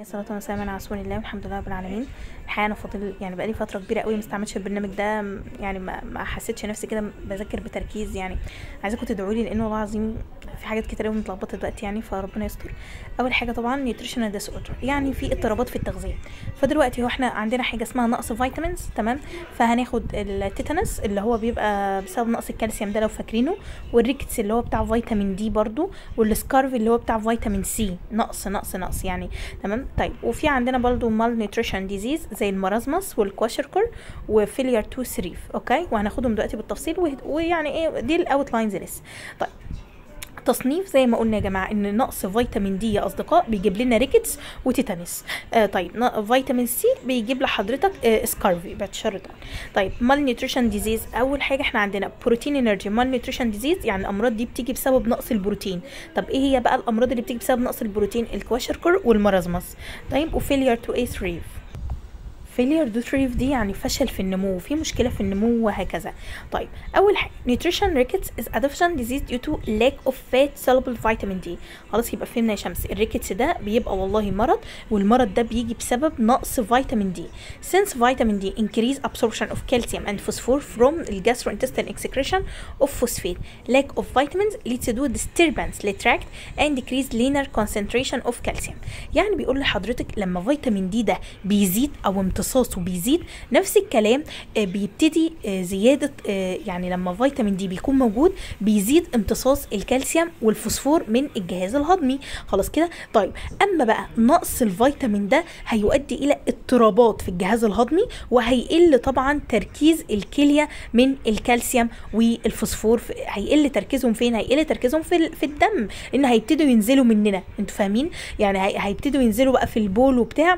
الصلاة والسلام على رسول الله والحمد لله رب العالمين الحقيقة أنا فاضل يعني بقالي فترة كبيرة قوي مستعملش البرنامج ده م- يعني ما, ما حسيتش نفسي كده بذاكر بتركيز يعني عايزاكم تدعوا لي لأنه والله العظيم في حاجات كتير قوي متلخبطة دلوقتي يعني فربنا يستر أول حاجة طبعا نيوتريشنال ديس اوردر يعني في اضطرابات في التغذية فدلوقتي هو احنا عندنا حاجة اسمها نقص فيتامينز تمام فهناخد التيتانس اللي هو بيبقى بسبب نقص الكالسيوم ده لو فاكرينه والريكتس اللي هو بتاع فيتامين دي برضو والسكارف اللي هو بتاع فيتامين سي نقص نقص نقص يعني تمام طيب وفي عندنا برضو مال نيوتريشن ديزيز زي المرازمس والكواشركر وفيلير تو سريف اوكي وهناخدهم دلوقتي بالتفصيل وه- ويعني ايه دي الاوتلاينز لسه طيب تصنيف زي ما قلنا يا جماعه ان نقص فيتامين دي يا اصدقاء بيجيب لنا ريكتس وتيتانس آه طيب ن- فيتامين سي بيجيب لحضرتك آه سكارفي بعد الشر طبعا طيب مال نيوتريشن ديزيز اول حاجه احنا عندنا بروتين انرجي مال نيوتريشن ديزيز يعني الامراض دي بتيجي بسبب نقص البروتين طب ايه هي بقى الامراض اللي بتيجي بسبب نقص البروتين الكواشركر والمرازمس طيب وفيلير تو اي ثريف فيلير دو تريف دي يعني فشل في النمو في مشكله في النمو وهكذا طيب اول حاجه nutrition rickets is a deficient disease due to lack of fat soluble vitamin D خلاص يبقى فهمنا يا شمس الريكتس ده بيبقى والله مرض والمرض ده بيجي بسبب نقص فيتامين دي since vitamin D increase absorption of calcium and phosphorus from the gastrointestinal excretion of phosphate lack of vitamins leads to disturbance tract and decrease linear concentration of calcium يعني بيقول لحضرتك لما فيتامين دي ده بيزيد او امتصاصه بيزيد نفس الكلام آه، بيبتدي آه، زيادة آه، يعني لما فيتامين دي بيكون موجود بيزيد امتصاص الكالسيوم والفوسفور من الجهاز الهضمي خلاص كده طيب اما بقى نقص الفيتامين ده هيؤدي الى اضطرابات في الجهاز الهضمي وهيقل طبعا تركيز الكليه من الكالسيوم والفوسفور في- هيقل تركيزهم فين هيقل تركيزهم في ال- في الدم لان هيبتدوا ينزلوا مننا انتوا فاهمين يعني هي- هيبتدوا ينزلوا بقى في البول وبتاع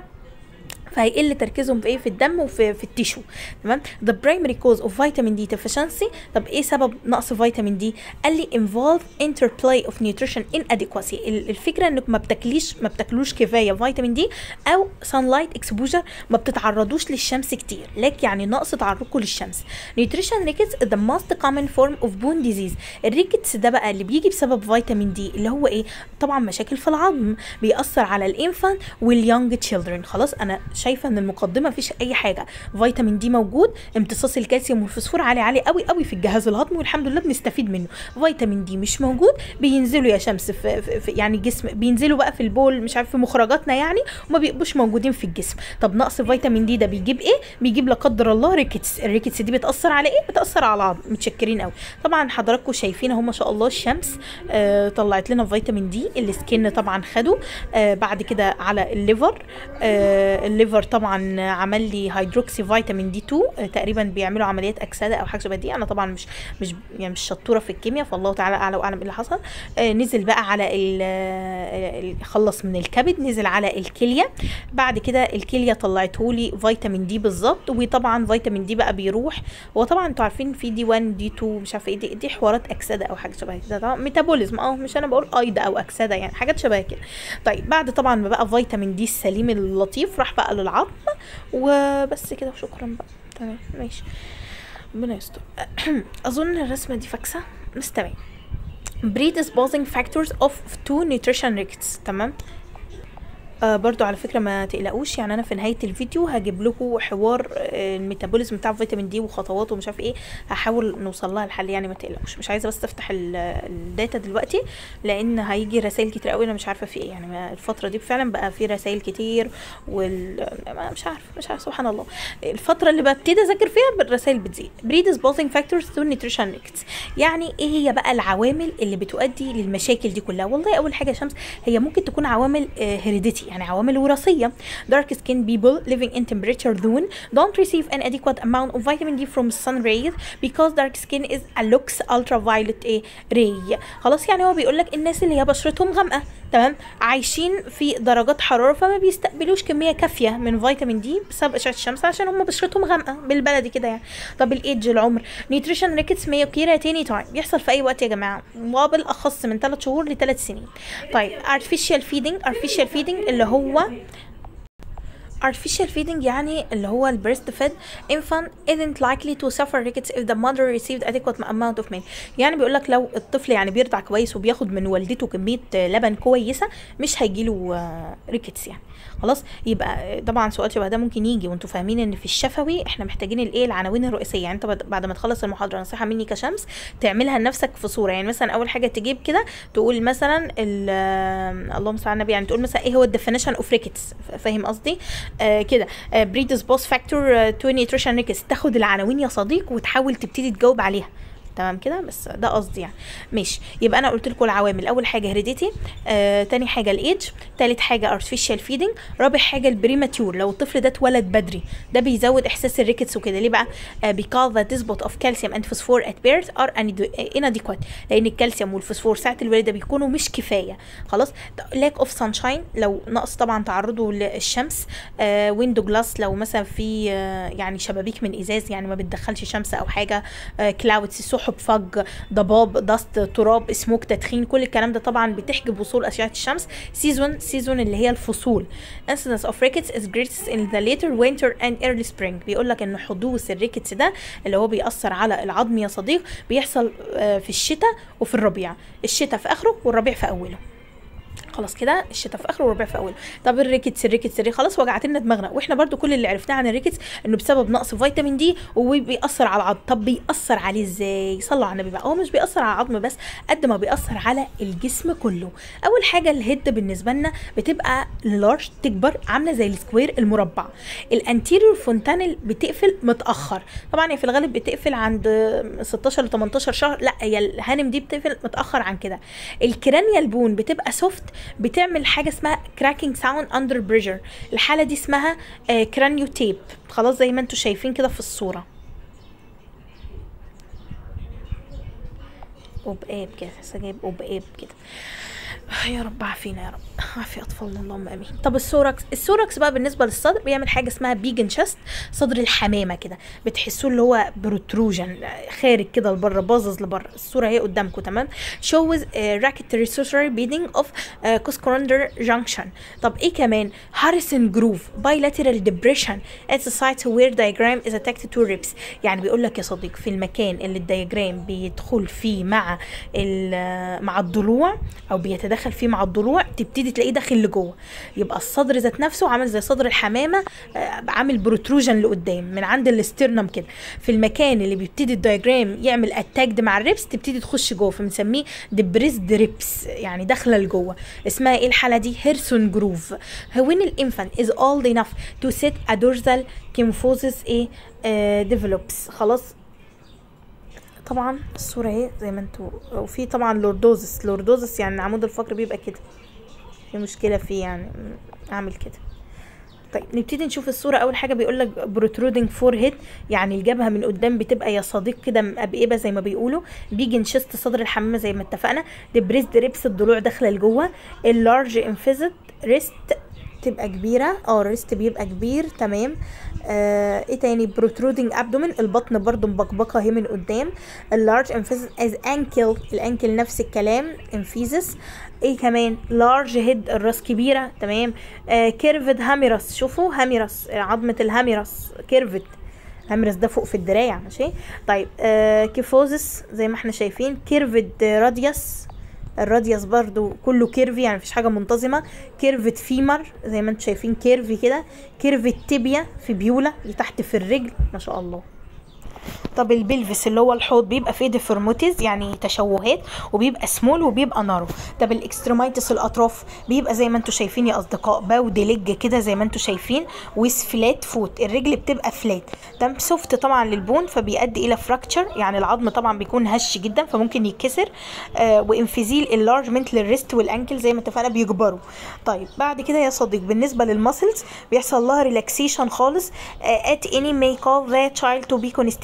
فهيقل تركيزهم في ايه في الدم وفي في التيشو تمام the primary cause of vitamin D deficiency طب ايه سبب نقص فيتامين دي قال لي involve interplay of nutrition inadequacy ال- الفكره انك ما بتاكليش ما بتاكلوش كفايه فيتامين دي او sunlight exposure ما بتتعرضوش للشمس كتير لك يعني نقص تعرضكم للشمس nutrition rickets is the most common form of bone disease الريكتس ده بقى اللي بيجي بسبب فيتامين دي اللي هو ايه طبعا مشاكل في العظم بيأثر على الانفان واليونج تشيلدرن خلاص انا شايفه ان المقدمه مفيش اي حاجه فيتامين دي موجود امتصاص الكالسيوم والفوسفور عالي عالي قوي قوي في الجهاز الهضمي والحمد لله بنستفيد منه فيتامين دي مش موجود بينزلوا يا شمس في, في, في يعني جسم بينزلوا بقى في البول مش عارف في مخرجاتنا يعني وما بيبقوش موجودين في الجسم طب نقص فيتامين دي ده بيجيب ايه بيجيب لا قدر الله ريكتس الريكتس دي بتاثر على ايه بتاثر على العظم متشكرين قوي طبعا حضراتكم شايفين اهو ما شاء الله الشمس آه طلعت لنا فيتامين دي السكين طبعا خده آه بعد كده على الليفر آه الليفر طبعا عمل لي هيدروكسي فيتامين دي 2 آه تقريبا بيعملوا عمليات اكسده او حاجه شبه دي انا طبعا مش مش يعني مش شطوره في الكيمياء فالله تعالى اعلى واعلم ايه اللي حصل آه نزل بقى على ال- ال- خلص من الكبد نزل على الكليه بعد كده الكليه طلعته لي فيتامين دي بالظبط وطبعا فيتامين دي بقى بيروح هو طبعا انتوا عارفين في دي 1 دي 2 مش عارفه ايه دي, دي حوارات اكسده او حاجه شبه كده طبعا ميتابوليزم اه مش انا بقول ايض او اكسده يعني حاجات شبه كده طيب بعد طبعا ما بقى فيتامين دي السليم اللطيف راح بقى للعظم وبس كده وشكرا بقى تمام ماشي ربنا يستر اظن الرسمه دي فاكسه بس تمام predisposing factors of two nutrition rickets تمام آه برضو على فكره ما تقلقوش يعني انا في نهايه الفيديو هجيب لكم حوار آه، الميتابوليزم بتاع فيتامين دي وخطواته ومش عارف ايه هحاول نوصل لها الحل يعني ما تقلقوش مش عايزه بس افتح ال- الداتا دلوقتي لان هيجي رسائل كتير قوي انا مش عارفه في ايه يعني ما- الفتره دي فعلا بقى في رسائل كتير وال ما- مش عارفه مش عارفه سبحان الله الفتره اللي ببتدي اذاكر فيها الرسائل بتزيد predisposing factors to nutrition rickets يعني ايه هي بقى العوامل اللي بتؤدي للمشاكل دي كلها والله اول حاجه يا شمس هي ممكن تكون عوامل هيريديتي يعني عوامل وراثيه dark skinned people living in temperature zone don't receive an adequate amount of vitamin D from sun rays because dark skin is a lux ultraviolet ايه ray خلاص يعني هو بيقول لك الناس اللي هي بشرتهم غامقه تمام عايشين في درجات حراره فما بيستقبلوش كميه كافيه من فيتامين دي بسبب اشعه الشمس عشان هم بشرتهم غامقه بالبلدي كده يعني طب الايدج العمر نيوتريشن ريكتس may occur at any time بيحصل في اي وقت يا جماعه وبالاخص من 3 شهور لثلاث سنين طيب artificial feeding artificial feeding اللي هو artificial feeding يعني اللي هو البريست فيد infant isn't likely to suffer rickets if the mother received adequate amount of milk يعني بيقول لك لو الطفل يعني بيرضع كويس وبياخد من والدته كميه لبن كويسه مش هيجيله ريكتس يعني خلاص يبقى طبعا سؤال شبه ده ممكن يجي وانتوا فاهمين ان في الشفوي احنا محتاجين الايه العناوين الرئيسيه يعني انت بعد ما تخلص المحاضره نصيحه مني كشمس تعملها لنفسك في صوره يعني مثلا اول حاجه تجيب كده تقول مثلا اللهم صل على النبي يعني تقول مثلا ايه هو الديفينيشن اوف ريكتس فاهم قصدي آه كده بريدس بوس فاكتور تو نيوتريشن ريكتس تاخد العناوين يا صديق وتحاول تبتدي تجاوب عليها تمام كده بس ده قصدي يعني ماشي يبقى انا قلت لكم العوامل اول حاجه هيريديتي آه تاني حاجه الايدج تالت حاجه ارتفيشال فيدنج رابع حاجه البريماتيور لو الطفل ده اتولد بدري ده بيزود احساس الريكتس وكده ليه بقى آه because the despot of calcium and phosphor at birth are inadequate لان الكالسيوم والفوسفور ساعه الولاده بيكونوا مش كفايه خلاص lack of sunshine لو نقص طبعا تعرضه للشمس آه ويندو جلاس لو مثلا في آه يعني شبابيك من ازاز يعني ما بتدخلش شمس او حاجه آه كلاودز سحب فج ضباب دست تراب سموك تدخين كل الكلام ده طبعا بتحجب وصول اشعه الشمس سيزون سيزون اللي هي الفصول incidence of rickets is greatest in the later winter and early spring بيقول لك ان حدوث الريكتس ده اللي هو بيأثر على العظم يا صديق بيحصل في الشتاء وفي الربيع الشتاء في اخره والربيع في اوله خلاص كده الشتاء في اخره والربيع في اوله طب الريكتس الريكتس الريكتس خلاص وجعت لنا دماغنا واحنا برضو كل اللي عرفناه عن الريكتس انه بسبب نقص فيتامين دي وبيأثر على العظم طب بيأثر عليه ازاي صلوا على النبي بقى هو مش بيأثر على العظم بس قد ما بيأثر على الجسم كله اول حاجه الهيد بالنسبه لنا بتبقى لارج تكبر عامله زي السكوير المربع الانتيريور فونتانل بتقفل متاخر طبعا هي في الغالب بتقفل عند 16 ل 18 شهر لا هي الهانم دي بتقفل متاخر عن كده الكرانيال بون بتبقى سوفت بتعمل حاجه اسمها كراكنج ساوند اندر بريشر الحاله دي اسمها كرانيو تيب خلاص زي ما انتم شايفين كده في الصوره وبقاب كده جايب وبقاب كده يا رب عافينا يا رب عافي اطفالنا اللهم امين طب السوركس السوركس بقى بالنسبه للصدر بيعمل حاجه اسمها بيجن شست صدر الحمامه كده بتحسوه اللي هو بروتروجن خارج كده لبره باظظ لبره الصوره اهي قدامكم تمام shows راكت ريسوسري بيدنج اوف كوسكوراندر جانكشن طب ايه كمان هاريسون جروف bilateral depression at the site where diagram is attached to ribs يعني بيقول لك يا صديق في المكان اللي الدياجرام بيدخل فيه مع مع الضلوع او بيتدخل دخل فيه مع الضلوع تبتدي تلاقيه داخل لجوه يبقى الصدر ذات نفسه عامل زي صدر الحمامه عامل بروتروجن لقدام من عند الاسترنم كده في المكان اللي بيبتدي الدايجرام يعمل اتاكد مع الريبس تبتدي تخش جوه فبنسميه ديبريسد ريبس يعني داخله لجوه اسمها ايه الحاله دي هيرسون جروف when الانفant is old enough to set a dorsal kymphosis ايه ديفلوبس خلاص طبعا الصوره اهي زي ما انتوا وفي طبعا لوردوزس لوردوزس يعني عمود الفقر بيبقى كده في مشكله فيه يعني اعمل كده طيب نبتدي نشوف الصوره اول حاجه بيقول لك بروترودنج فور هيد يعني الجبهه من قدام بتبقى يا صديق كده مقبقبه زي ما بيقولوا بيجي شست صدر الحمامه زي ما اتفقنا ديبريسد ريبس الضلوع داخله لجوه اللارج انفيزت ريست تبقى كبيره اه الريست بيبقى كبير تمام آه ايه تاني بروترودنج ابدومين البطن برضو مبقبقه اهي من قدام اللارج انفيزس از انكل الانكل نفس الكلام انفيزس ايه كمان لارج هيد الراس كبيره تمام آه كيرفد هاميرس شوفوا هاميرس عظمه الهاميرس كيرفد هاميرس ده فوق في الدراع ماشي طيب آه كيفوزس زي ما احنا شايفين كيرفد راديوس الراديوس برضو كله كيرفي يعني مفيش حاجه منتظمه كيرفت فيمر زي ما انتم شايفين كيرفي كده كيرفت تibia في بيولا اللي تحت في الرجل ما شاء الله طب البلفس اللي هو الحوض بيبقى فيه ديفورموتيز يعني تشوهات وبيبقى سمول وبيبقى نارو طب الاكسترمايتس الاطراف بيبقى زي ما انتم شايفين يا اصدقاء باود لج كده زي ما انتم شايفين ويس فلات فوت الرجل بتبقى فلات ده سوفت طبعا للبون فبيؤدي الى فراكتشر يعني العظم طبعا بيكون هش جدا فممكن يتكسر آه وانفيزيل اللارجمنت للريست والانكل زي ما اتفقنا بيكبروا طيب بعد كده يا صديق بالنسبه للماسلز بيحصل لها ريلاكسيشن خالص ات اني مي كول ذا تشايلد تو بي كونستيبيتد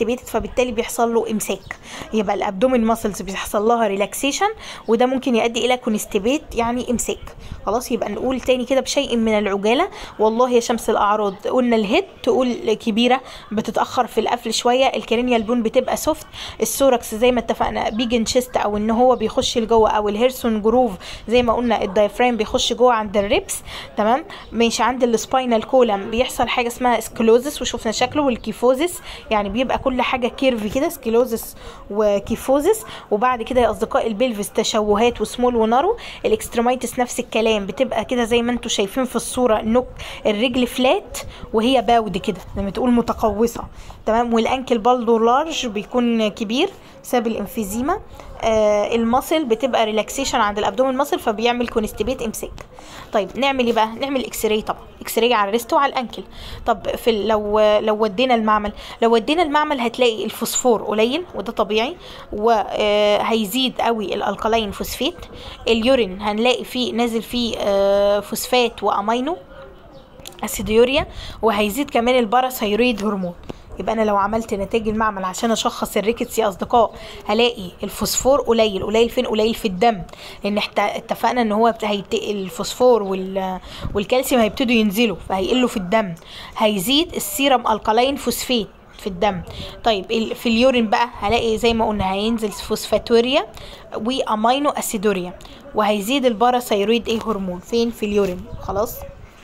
فبالتالي بيحصل له امساك يبقى الابدومين ماسلز بيحصل لها ريلاكسيشن وده ممكن يؤدي الى كونستيبيت يعني امساك خلاص يبقى نقول تاني كده بشيء من العجاله والله يا شمس الاعراض قلنا الهيد تقول كبيره بتتاخر في القفل شويه الكرينيال بون بتبقى سوفت السوركس زي ما اتفقنا بيجن شيست او ان هو بيخش لجوه او الهيرسون جروف زي ما قلنا الدايفرام بيخش جوه عند الريبس تمام ماشي عند السباينال كولم بيحصل حاجه اسمها سكلوزس وشفنا شكله والكيفوزس يعني بيبقى كل حاجه كيرف كده سكلوزس وكيفوزس وبعد كده يا اصدقاء البلفس تشوهات وسمول ونارو الاكسترمايتس نفس الكلام بتبقى كده زي ما انتم شايفين في الصوره نوك الرجل فلات وهي باود كده زي ما تقول متقوسه تمام والانكل بالدو لارج بيكون كبير بسبب الانفيزيما آه المصل بتبقى ريلاكسيشن عند الابدومين مصل فبيعمل كونستيبيت امساك طيب نعمل ايه بقى نعمل اكس راي طبعا اكس راي على الريست وعلى الانكل طب في ال- لو لو ودينا المعمل لو ودينا المعمل هتلاقي الفوسفور قليل وده طبيعي وهيزيد قوي الالكالاين فوسفات اليورين هنلاقي فيه نازل فيه آه فوسفات وامينو اسيديوريا وهيزيد كمان الباراثايرويد هرمون يبقى انا لو عملت نتائج المعمل عشان اشخص الريكتس يا اصدقاء هلاقي الفوسفور قليل قليل فين قليل في الدم لان احنا اتفقنا ان هو بت- هيت... الفوسفور وال... والكالسيوم هيبتدوا ينزلوا فهيقلوا في الدم هيزيد السيرم الكالاين فوسفات في الدم طيب ال- في اليورين بقى هلاقي زي ما قلنا هينزل فوسفاتوريا وامينو اسيدوريا وهيزيد الباراثايرويد ايه هرمون فين في اليورين خلاص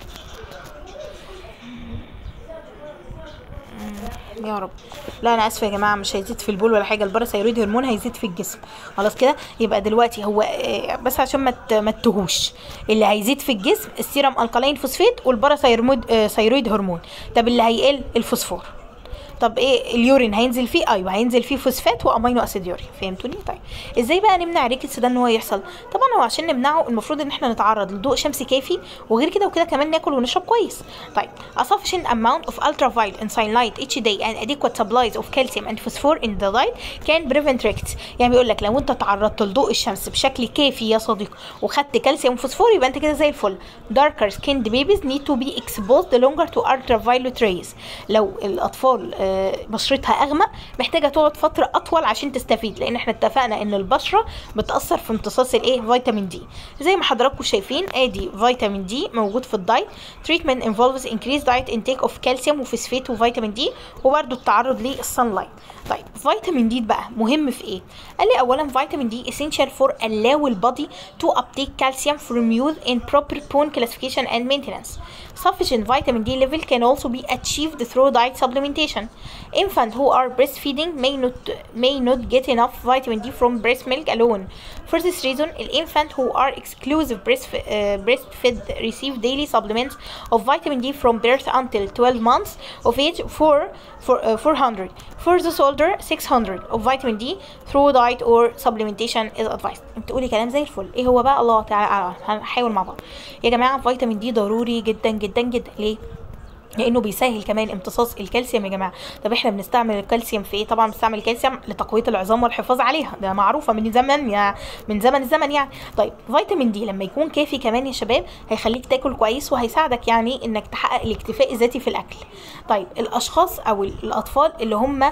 يا رب لا انا اسفه يا جماعه مش هيزيد في البول ولا حاجه الباراثايرويد هرمون هيزيد في الجسم خلاص كده يبقى دلوقتي هو آه، بس عشان ما ت- ما تتوهوش اللي هيزيد في الجسم السيرم الكالاين فوسفات والباراثايرويد آه، ثايرويد هرمون طب اللي هيقل الفوسفور طب ايه اليورين هينزل فيه ايوه هينزل فيه فوسفات وامينو اسيد يوري فهمتوني طيب ازاي بقى نمنع الريكتس ده ان هو يحصل طبعا هو عشان نمنعه المفروض ان احنا نتعرض لضوء شمسي كافي وغير كده وكده كمان ناكل ونشرب كويس طيب a sufficient amount of ultraviolet and sunlight each day and adequate supplies of calcium and phosphor in the diet can prevent rickets يعني بيقول لك لو انت تعرضت لضوء الشمس بشكل كافي يا صديقي وخدت كالسيوم وفوسفور يبقى انت كده زي الفل darker skinned babies need to be exposed longer to ultraviolet rays لو الاطفال آه، بشرتها اغمق محتاجه تقعد فتره اطول عشان تستفيد لان احنا اتفقنا ان البشره بتاثر في امتصاص الايه فيتامين دي زي ما حضراتكم شايفين ادي فيتامين دي موجود في الدايت treatment involves increased diet intake of calcium وفوسفات وفيتامين دي وبرده التعرض للسان لايت طيب فيتامين دي بقى مهم في ايه قال لي اولا فيتامين دي essential for allow البادي to uptake calcium from youth in proper bone classification and maintenance sufficient vitamin D level can also be achieved through diet supplementation infant who are breastfeeding may not may not get enough vitamin D from breast milk alone for this reason infant who are exclusive breast uh, breastfed receive daily supplements of vitamin D from birth until 12 months of age for for uh, 400 for those older 600 of vitamin D through diet or supplementation is advised بتقولي كلام زي الفل ايه هو بقى الله تعالى أعلم. هنحاول مع بعض يا جماعه فيتامين دي ضروري جدا جدا جدا ليه لانه بيسهل كمان امتصاص الكالسيوم يا جماعه طب احنا بنستعمل الكالسيوم في ايه طبعا بنستعمل الكالسيوم لتقويه العظام والحفاظ عليها ده معروفه من زمن يا من زمن الزمن يعني طيب فيتامين دي لما يكون كافي كمان يا شباب هيخليك تاكل كويس وهيساعدك يعني انك تحقق الاكتفاء الذاتي في الاكل طيب الاشخاص او الاطفال اللي هم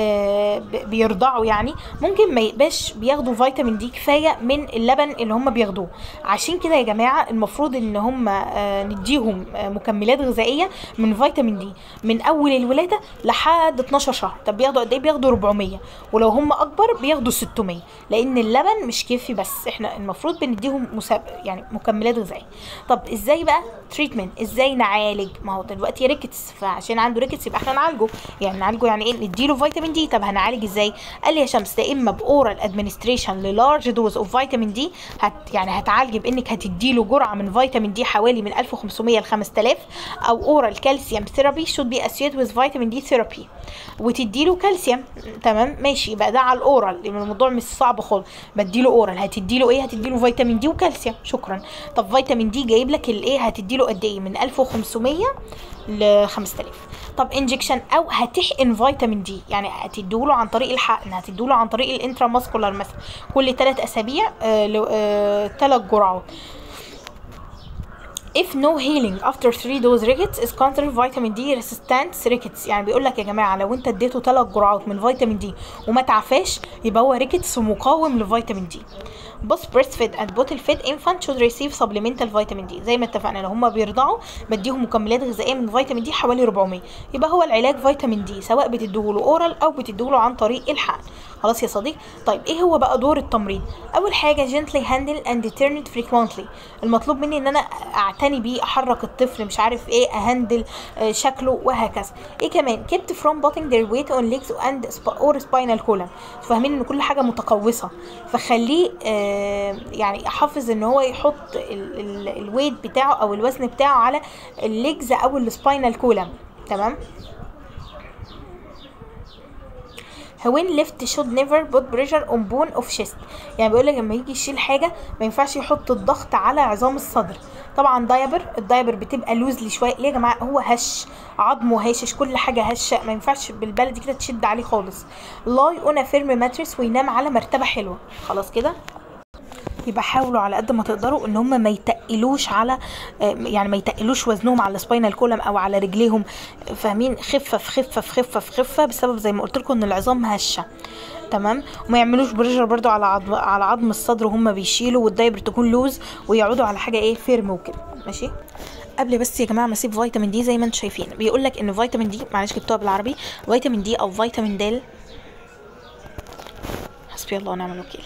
آه ب- بيرضعوا يعني ممكن ما يبقاش بياخدوا فيتامين دي كفايه من اللبن اللي هم بياخدوه عشان كده يا جماعه المفروض ان هم آه نديهم آه مكملات غذائيه من فيتامين دي من اول الولاده لحد 12 شهر طب بياخدوا قد ايه بياخدوا 400 ولو هم اكبر بياخدوا 600 لان اللبن مش كافي بس احنا المفروض بنديهم مساب يعني مكملات غذائيه طب ازاي بقى تريتمنت ازاي نعالج ما هو دلوقتي ريكتس فعشان عنده ريكتس يبقى احنا نعالجه يعني نعالجه يعني ايه نديله فيتامين دي طب هنعالج ازاي قال لي يا شمس ده اما باورال ادمنستريشن للارج دوز اوف فيتامين دي هت يعني هتعالجي بانك هتديله جرعه من فيتامين دي حوالي من 1500 ل 5000 او اورال كالسيوم ثيرابي should be associated with vitamin D therapy وتديله كالسيوم تمام ماشي يبقى ده على الاورال لان الموضوع مش صعب خالص بديله اورال هتديله ايه هتديله فيتامين دي وكالسيوم شكرا طب فيتامين دي جايب لك الايه هتديله قد ايه من 1500 ل 5000 طب انجكشن او هتحقن فيتامين دي يعني هتديله عن طريق الحقن هتديله عن طريق الانتراماسكولار مثلا كل 3 اسابيع آه ثلاث جرعات if no healing after 3 dose rickets is considered vitamin D resistant rickets يعني بيقول لك يا جماعه لو انت اديته 3 جرعات من فيتامين دي وما تعافاش يبقى هو ريكتس ومقاوم لفيتامين دي بص بريست فيد اند بوتل فيد انفانت شود ريسيف سبلمنتال فيتامين دي زي ما اتفقنا لو هم بيرضعوا بديهم مكملات غذائيه من فيتامين دي حوالي 400 يبقى هو العلاج فيتامين دي سواء بتديهوله اورال او بتديهوله عن طريق الحقن خلاص يا صديق طيب ايه هو بقى دور التمريض اول حاجه gently handle and turn it frequently المطلوب مني ان انا اعتني بيه احرك الطفل مش عارف ايه اهندل آه، شكله وهكذا ايه كمان kept from putting their weight on legs and sp- or spinal column فاهمين ان كل حاجه متقوسه فخليه آه، يعني احافظ ان هو يحط الويت بتاعه او الوزن بتاعه على الليجز او السباينال كولم تمام when left should never put pressure on bone of chest يعني بيقول لك لما يجي يشيل حاجه ما ينفعش يحط الضغط على عظام الصدر طبعا دايبر الدايبر بتبقى لوزلي شويه ليه يا جماعه هو هش عظمه هاشش كل حاجه هشه ما ينفعش بالبلدي كده تشد عليه خالص لاي اون فيرم ماتريس وينام على مرتبه حلوه خلاص كده يبقى حاولوا على قد ما تقدروا ان هم ما يتقلوش على آه، يعني ما يتقلوش وزنهم على السباينال كولم او على رجليهم فاهمين خفه في خفه في خفه في خفه بسبب زي ما قلت لكم ان العظام هشه تمام وما يعملوش بريشر برضو على عظم على عظم الصدر وهم بيشيلوا والدايبر تكون لوز ويقعدوا على حاجه ايه فيرم وكده ماشي قبل بس يا جماعه ما اسيب فيتامين دي زي ما انتم شايفين بيقول لك ان فيتامين دي معلش جبتوها بالعربي فيتامين دي او فيتامين د حسبي الله ونعم الوكيل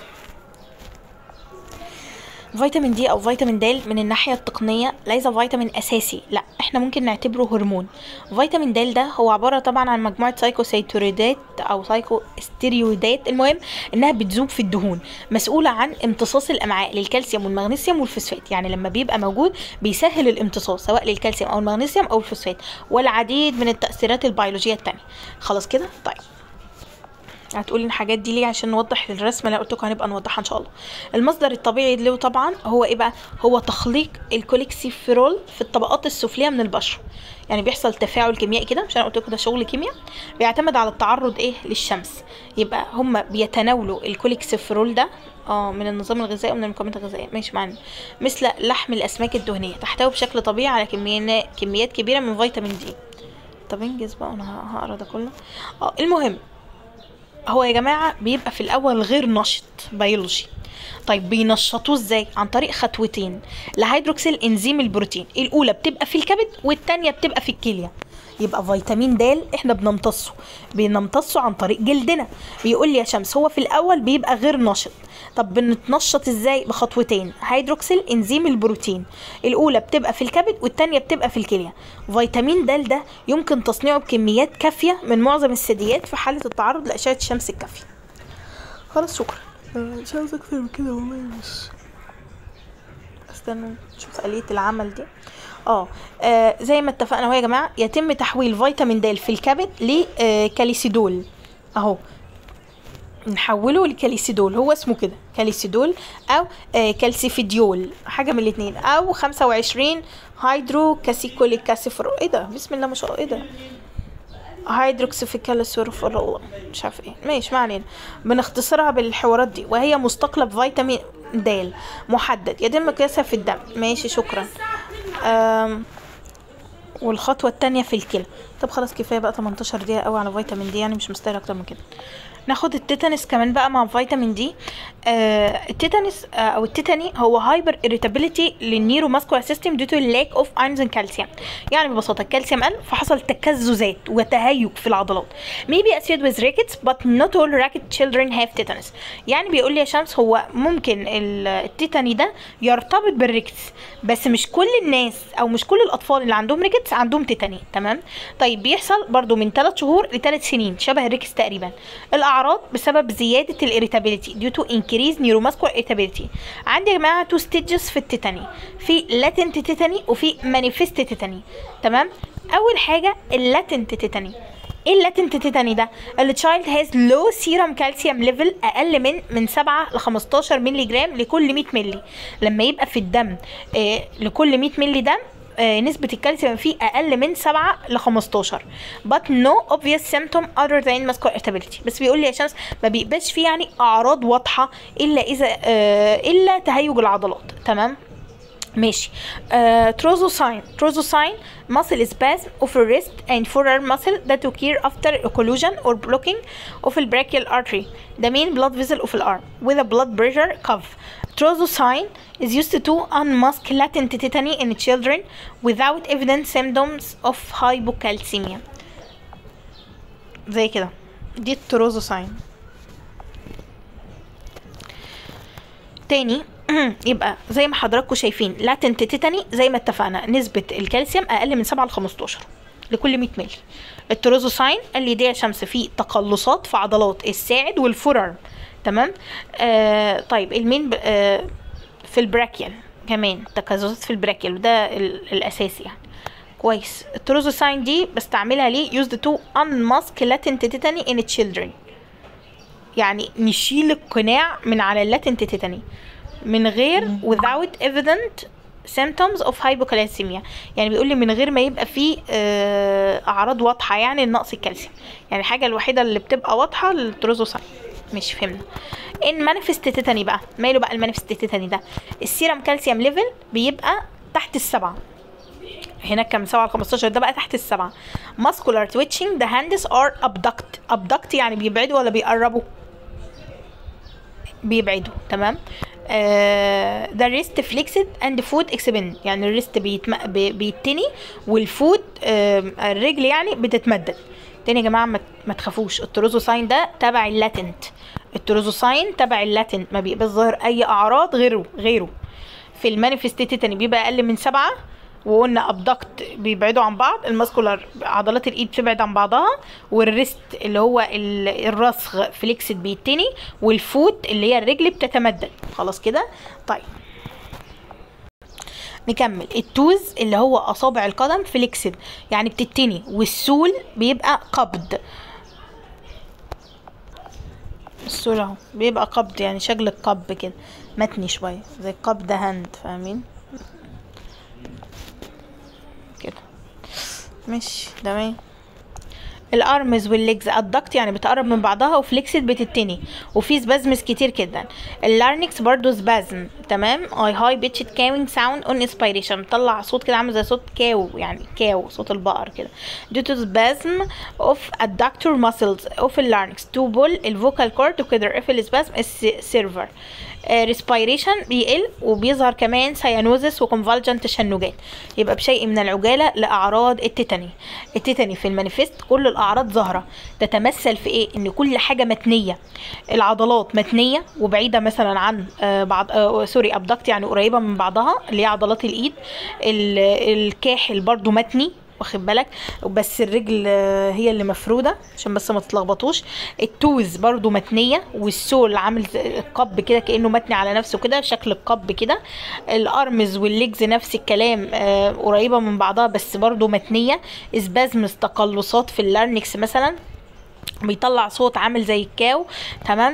فيتامين دي او فيتامين د من الناحيه التقنيه ليس فيتامين اساسي لا احنا ممكن نعتبره هرمون فيتامين د ده هو عباره طبعا عن مجموعه سايكوسيتوريدات او سايكوستيريودات المهم انها بتذوب في الدهون مسؤوله عن امتصاص الامعاء للكالسيوم والمغنيسيوم والفوسفات يعني لما بيبقى موجود بيسهل الامتصاص سواء للكالسيوم او المغنيسيوم او الفوسفات والعديد من التاثيرات البيولوجيه التانية خلاص كده طيب هتقولي الحاجات دي ليه عشان نوضح الرسمه اللي قلت لكم هنبقى نوضحها ان شاء الله المصدر الطبيعي له طبعا هو ايه بقى هو تخليق الكوليكسيفيرول في الطبقات السفليه من البشره يعني بيحصل تفاعل كيميائي كده مش انا قلت لكم ده شغل كيمياء بيعتمد على التعرض ايه للشمس يبقى هم بيتناولوا الكوليكسيفيرول ده اه من النظام الغذائي ومن المكملات الغذائيه ماشي معانا مثل لحم الاسماك الدهنيه تحتوي بشكل طبيعي على كميات كميات كبيره من فيتامين دي طب انجز بقى انا هقرا ده كله اه المهم هو يا جماعة بيبقى في الأول غير نشط بيولوجي طيب بينشطوه ازاي عن طريق خطوتين لهيدروكسيل انزيم البروتين الاولى بتبقى في الكبد والتانية بتبقى في الكليه يبقى فيتامين د احنا بنمتصه بنمتصه عن طريق جلدنا بيقول لي يا شمس هو في الاول بيبقى غير نشط طب بنتنشط ازاي بخطوتين هيدروكسيل انزيم البروتين الاولى بتبقى في الكبد والتانية بتبقى في الكليه فيتامين د ده يمكن تصنيعه بكميات كافيه من معظم الثدييات في حاله التعرض لاشعه الشمس الكافيه خلاص شكرا مش عاوز اكتر من كده والله مش استنى نشوف آلية العمل دي اه آه، زي ما اتفقنا اهو يا جماعه يتم تحويل فيتامين د في الكبد لكاليسيدول اهو نحوله لكاليسيدول هو اسمه كده كاليسيدول او آه كالسيفيديول حاجه من الاثنين او 25 هيدرو كاسيكوليك كاسيفرول ايه ده بسم الله ما شاء الله ايه ده هيدروكسيفيكالسورفول مش عارف ايه ماشي ما علينا بنختصرها بالحوارات دي وهي مستقلب فيتامين د محدد يتم قياسها في الدم ماشي شكرا أم والخطوة التانية في الكلى طب خلاص كفاية بقى 18 دقيقة قوي على فيتامين دي يعني مش مستاهل اكتر من كده ناخد التيتانس كمان بقى مع فيتامين دي آه التيتانس آه او التيتاني هو هايبر اريتابيليتي للنيرو ماسكولار سيستم ديو تو لاك اوف ايرونز اند كالسيوم يعني ببساطه الكالسيوم قل فحصل تكززات وتهيج في العضلات maybe associated with rickets but not all racket children have tetanus يعني بيقول لي يا شمس هو ممكن ال- التيتاني ده يرتبط بالريكتس بس مش كل الناس او مش كل الاطفال اللي عندهم ريكتس عندهم تيتاني تمام طيب بيحصل برضو من 3 شهور ل 3 سنين شبه الريكتس تقريبا الاعراض بسبب زياده الاريتابيليتي ديو تو انكريز نيوروماسكولار اريتابيليتي عندي يا جماعه تو ستيجز في التيتاني في لاتنت تيتاني وفي مانيفست تيتاني تمام اول حاجه اللاتنت تيتاني ايه اللاتنت تيتاني ده التشايلد هاز لو سيرم كالسيوم ليفل اقل من من 7 ل 15 مللي جرام لكل 100 مللي لما يبقى في الدم آه لكل 100 مللي دم آه، نسبة الكالسيوم فيه أقل من 7 ل 15 but no obvious symptom other than muscular irritability بس بيقول لي يا شمس ما بيبقاش فيه يعني أعراض واضحة إلا إذا آه، إلا تهيج العضلات تمام ماشي uh, تروزوساين تروزوساين muscle spasm of the wrist and forearm muscle that occur after occlusion or blocking of the brachial artery the main blood vessel of the arm with a blood pressure cuff Trozosign is used to unmask latent tetany in children without evident symptoms of hypocalcemia زي كده دي التروزوساين تاني يبقى زي ما حضراتكم شايفين لاتنت تيتاني زي ما اتفقنا نسبة الكالسيوم أقل من 7 ل 15 لكل 100 مللي التروزوساين قال لي دي يا شمس فيه تقلصات في عضلات الساعد والفرر تمام آه طيب المين ب- آه في البراكيال كمان تكززات في البراكيال وده ال- الأساسي يعني كويس التروزوساين دي بستعملها ليه used to unmask latent tetany in children يعني نشيل القناع من على اللاتنت تيتاني من غير without evident symptoms of hypocalcemia يعني بيقول لي من غير ما يبقى فيه آه، اعراض واضحه يعني لنقص الكالسيوم يعني الحاجه الوحيده اللي بتبقى واضحه التروزوساين مش فهمنا ان مانيفست تيتاني بقى ماله بقى المانيفست تيتاني ده السيرم كالسيوم ليفل بيبقى تحت السبعه هناك كان من 7 ل 15 ده بقى تحت السبعه muscular twitching the hands are abduct abduct يعني بيبعدوا ولا بيقربوا بيبعدوا تمام ده الريست فليكسد اند فود اكسبند يعني الريست بيتم... بي- بيتني والفود آه الرجل يعني بتتمدد تاني يا جماعه ما, ما تخافوش التروزوساين ده تبع اللاتنت التروزوساين تبع اللاتنت ما بيبقى ظاهر اي اعراض غيره غيره في المانيفستيتي تاني بيبقى اقل من سبعة وقلنا ابدكت بيبعدوا عن بعض الماسكولار عضلات الايد بتبعد عن بعضها والريست اللي هو ال- الرسغ فليكسد بيتني والفوت اللي هي الرجل بتتمدد خلاص كده طيب نكمل التوز اللي هو اصابع القدم فليكسد يعني بتتني والسول بيبقى قبض السول اهو بيبقى قبض يعني شكل القبض كده متني شويه زي قبض هاند فاهمين كده ماشي تمام الارمز والليجز الضغط يعني بتقرب من بعضها وفليكسد بتتني وفي سبازمز كتير جدا اللارنكس برضو سبازم تمام اي هاي بيتشد كاوينج ساوند اون انسبيريشن بتطلع صوت كده عامل زي صوت كاو يعني كاو صوت البقر كده due to spasm of adductor muscles of اللارنكس to pull الفوكال كورد وكده رفل السبازم السيرفر ريسبيريشن بيقل وبيظهر كمان سيانوزس وكونفالجنت تشنجات يبقى بشيء من العجاله لاعراض التيتاني التيتاني في المانيفست كل الاعراض ظاهره تتمثل في ايه ان كل حاجه متنيه العضلات متنيه وبعيده مثلا عن آه بعض آه سوري ابدكت يعني قريبه من بعضها اللي هي عضلات الايد ال- الكاحل برضو متني واخد بالك بس الرجل آه، هي اللي مفروده عشان بس ما تتلخبطوش التوز برضو متنيه والسول عامل زي القب كده كانه متني على نفسه كده شكل القب كده الارمز والليجز نفس الكلام آه، قريبه من بعضها بس برضو متنيه اسبازمز تقلصات في اللارنكس مثلا بيطلع صوت عامل زي الكاو تمام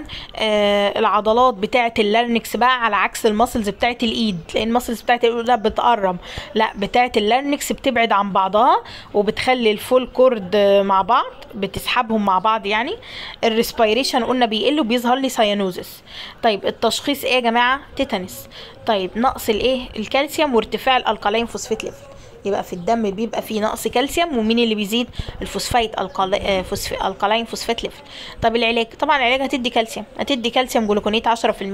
آه العضلات بتاعه اللارنكس بقى على عكس الماسلز بتاعه الايد لان الماسلز بتاعه الايد لا بتقرب لا بتاعه اللارنكس بتبعد عن بعضها وبتخلي الفول كورد آه، مع بعض بتسحبهم مع بعض يعني الريسبيريشن قلنا بيقل وبيظهر لي سيانوزس طيب التشخيص ايه يا جماعه تيتانس طيب نقص الايه الكالسيوم وارتفاع الالقالين فوسفات ليفل يبقى في الدم بيبقى فيه نقص كالسيوم ومين اللي بيزيد الفوسفايت القل... آه، فوسف... القلاين فوسفات ليفل طب العلاج طبعا العلاج هتدي كالسيوم هتدي كالسيوم جلوكونيت 10%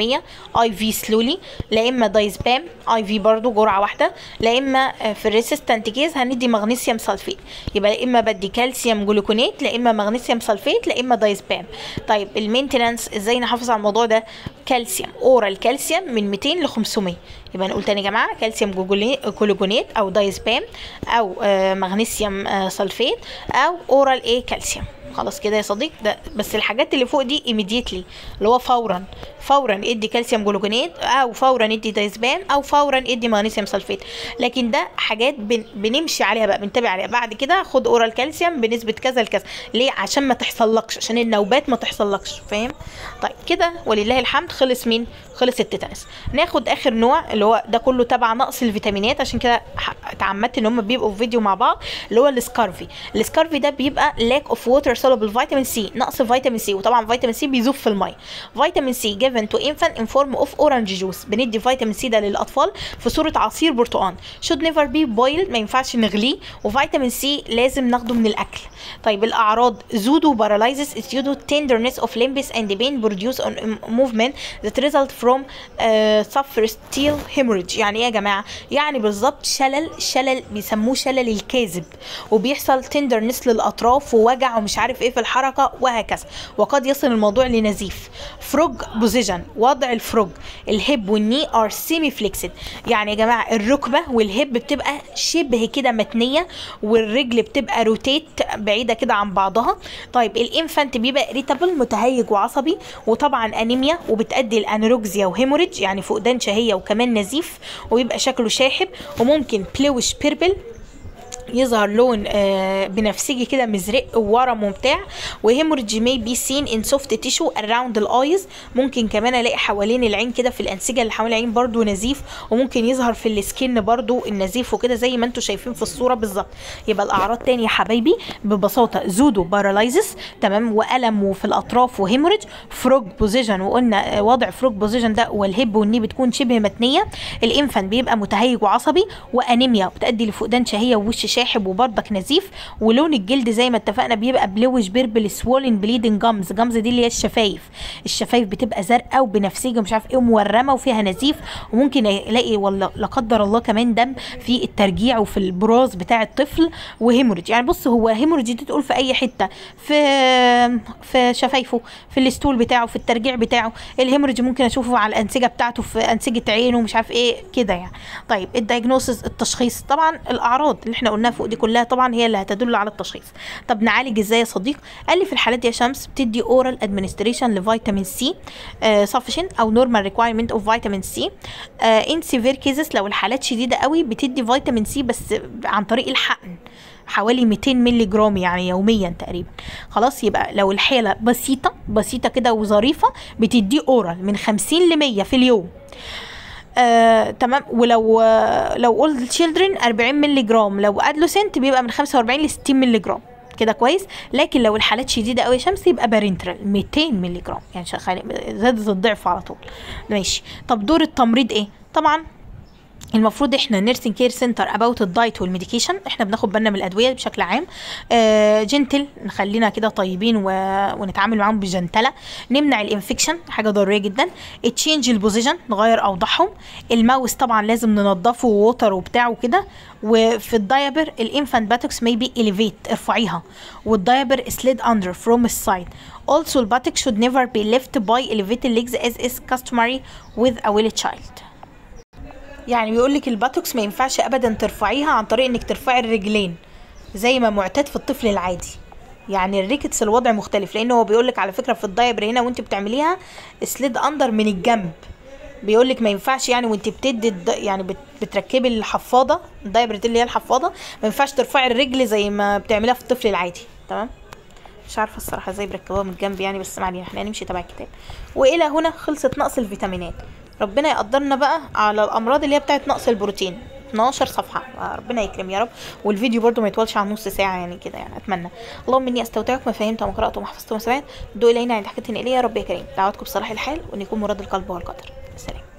اي في سلولي لا اما دايزبام اي في برضو جرعه واحده لا اما آه، في الريسيستنت كيز هندي مغنيسيوم سلفيت يبقى لا اما بدي كالسيوم جلوكونيت لا اما مغنيسيوم سلفيت لا اما دايزبام طيب المينتنانس ازاي نحافظ على الموضوع ده كالسيوم اورال كالسيوم من 200 ل 500 يبقى نقول تاني يا جماعه كالسيوم جوجولي- جلوكونيت او دايزبام او آه، مغنيسيوم آه، سلفيت او اورال ايه كالسيوم خلاص كده يا صديق ده بس الحاجات اللي فوق دي immediately اللي هو فورا فورا ادي كالسيوم جلوكونيت او فورا ادي دايزبام او فورا ادي مغنيسيوم سلفيت لكن ده حاجات بن بنمشي عليها بقى بنتابع عليها بعد كده خد اورال كالسيوم بنسبه كذا لكذا ليه عشان ما تحصلكش عشان النوبات ما تحصلكش فاهم طيب كده ولله الحمد خلص مين خلص التيتانس ناخد اخر نوع اللي هو ده كله تبع نقص الفيتامينات عشان كده ح- اتعمدت ان هم بيبقوا في فيديو مع بعض اللي هو السكارفي السكارفي ده بيبقى lack of water soluble vitamin C نقص فيتامين سي وطبعا فيتامين سي بيذوب في الميه فيتامين سي given to infant in form of orange juice بندي فيتامين سي ده للاطفال في صوره عصير برتقال should never be boiled ما ينفعش نغليه وفيتامين سي لازم ناخده من الاكل طيب الاعراض زودو paralysis is due to tenderness of limbs and pain produced on movement that result from uh, subfertile hemorrhage يعني ايه يا جماعه يعني بالظبط شلل شلل بيسموه شلل الكاذب وبيحصل تندرنس للاطراف ووجع ومش عارف ايه في الحركه وهكذا وقد يصل الموضوع لنزيف فروج بوزيشن وضع الفروج الهيب والني ار سيمي فليكسد يعني يا جماعه الركبه والهيب بتبقى شبه كده متنيه والرجل بتبقى روتيت بعيده كده عن بعضها طيب الانفانت بيبقى اريتابل متهيج وعصبي وطبعا انيميا وبتؤدي لانوركسيا وهيموريدج يعني فقدان شهيه وكمان نزيف ويبقى شكله شاحب وممكن بلوش بيربل يظهر لون آه بنفسجي كده مزرق وورم وبتاع وهيموريدج مي بي سين ان سوفت تيشو اراوند الايز ممكن كمان الاقي حوالين العين كده في الانسجه اللي حوالين العين برضو نزيف وممكن يظهر في السكين برضو النزيف وكده زي ما انتم شايفين في الصوره بالظبط يبقى الاعراض تاني يا حبايبي ببساطه زودو بارالايزس تمام والم وفي الاطراف وهيموريدج فروج بوزيشن وقلنا وضع فروج بوزيشن ده والهيب والني بتكون شبه متنيه الانفان بيبقى متهيج وعصبي وانيميا بتؤدي لفقدان شهيه ووش شاحب وبرضك نزيف ولون الجلد زي ما اتفقنا بيبقى بلوش بيربل سوولن بليدنج جامز جامز دي اللي هي الشفايف الشفايف بتبقى زرقاء وبنفسجي ومش عارف ايه ومورمه وفيها نزيف وممكن يلاقي والله لا قدر الله كمان دم في الترجيع وفي البراز بتاع الطفل وهيموريدج يعني بص هو هيموريدج دي تقول في اي حته في في شفايفه في الستول بتاعه في الترجيع بتاعه الهيموريدج ممكن اشوفه على الانسجه بتاعته في انسجه عينه مش عارف ايه كده يعني طيب الدايجنوسيس التشخيص طبعا الاعراض اللي احنا قلناها فوق دي كلها طبعا هي اللي هتدل على التشخيص طب نعالج ازاي يا صديق قال لي في الحالات دي يا شمس بتدي اورال ادمنستريشن لفيتامين سي سفشن او نورمال ريكوايرمنت اوف فيتامين سي ان سيفير كيزز لو الحالات شديده قوي بتدي فيتامين سي بس عن طريق الحقن حوالي 200 مللي جرام يعني يوميا تقريبا خلاص يبقى لو الحاله بسيطه بسيطه كده وظريفه بتديه اورال من 50 ل 100 في اليوم آه، تمام ولو آه، لو قلت تشيلدرن 40 مللي جرام لو ادلوسنت بيبقى من 45 ل 60 مللي جرام كده كويس لكن لو الحالات شديده قوي شمس يبقى بارنترال 200 مللي جرام يعني شغال زادت الضعف على طول ماشي طب دور التمريض ايه طبعا المفروض احنا نيرسينج كير سنتر اباوت الدايت والميديكيشن احنا بناخد بالنا من الادويه بشكل عام آه جنتل نخلينا كده طيبين و... ونتعامل معاهم بجنتله نمنع الانفكشن حاجه ضروريه جدا تشينج البوزيشن نغير اوضاعهم الماوس طبعا لازم ننضفه ووتر وبتاع وكده وفي الدايبر الانفانت باتوكس may be elevate ارفعيها والدايبر slid under from the side also the buttock should never be left by elevated legs as is customary with a well child يعني بيقول لك الباتوكس ما ينفعش ابدا ترفعيها عن طريق انك ترفعي الرجلين زي ما معتاد في الطفل العادي يعني الريكتس الوضع مختلف لان هو بيقول لك على فكره في الدايبر هنا وانت بتعمليها سليد اندر من الجنب بيقول لك ما ينفعش يعني وانت بتدي الد... يعني بت... بتركبي الحفاضه الدايبر دي اللي هي الحفاضه ما ينفعش ترفعي الرجل زي ما بتعمليها في الطفل العادي تمام مش عارفه الصراحه ازاي بيركبوها من الجنب يعني بس ما علينا احنا هنمشي تبع الكتاب والى هنا خلصت نقص الفيتامينات ربنا يقدرنا بقى على الامراض اللي هي بتاعت نقص البروتين 12 صفحه ربنا يكرم يا رب والفيديو برضو ما يطولش عن نص ساعه يعني كده يعني اتمنى اللهم اني استودعك ما فهمت وما قرات وما حفظت وما سمعت دول الينا عند حكايه اليه يا رب يا كريم دعواتكم بصلاح الحال وان يكون مراد القلب والقدر سلام